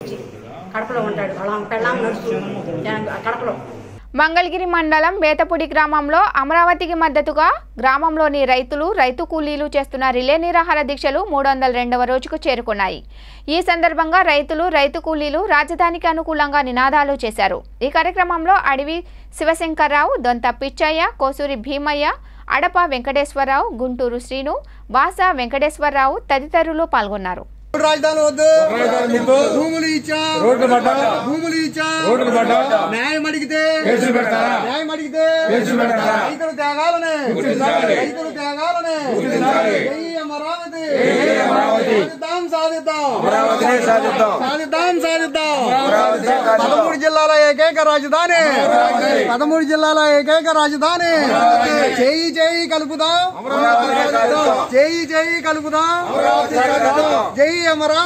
కడపలో ఉంటాడు వాళ్ళ పెళ్ళాం నడుస్తూ కడపలో మంగళగిరి మండలం బేతపూడి గ్రామంలో అమరావతికి మద్దతుగా గ్రామంలోని రైతులు రైతు కూలీలు చేస్తున్న రిలే నిరాహార దీక్షలు మూడు వందల రెండవ రోజుకు చేరుకున్నాయి ఈ సందర్భంగా రైతులు రైతు కూలీలు రాజధానికి అనుకూలంగా నినాదాలు చేశారు ఈ కార్యక్రమంలో అడవి శివశంకర్రావు దొంత పిచ్చయ్య కోసూరి భీమయ్య అడప వెంకటేశ్వరరావు గుంటూరు శ్రీను వాస వెంకటేశ్వరరావు తదితరులు పాల్గొన్నారు రాజధాని వద్దు భూములు ఇచ్చా రోడ్లు పడ్డా భూములు ఇచ్చా రోడ్లు పడ్డా న్యాయం అడిగితే కేసులు పెడతారా న్యాయం అడిగితే కేసులు పెడతారా రైతుల త్యాగాలనే గుర్తించాలి. రైతుల త్యాగాలనే గుర్తించాలి. జై అమరావతి జై అమరావతి. సాధిద్దాం సాధిద్దాం అమరావతినే సాధిద్దాం సాధిద్దాం సాధిద్దాం అమరావతినే సాధిద్దాం. పదమూడు జిల్లాల ఏకైక రాజధాని పదమూడు జిల్లాల ఏకైక రాజధాని చేయి చేయి కలుపుదాం అమరావతినే సాధిద్దాం చేయి చేయి కలుపుదాం అమరావతినే సాధిద్దాం జై అమరా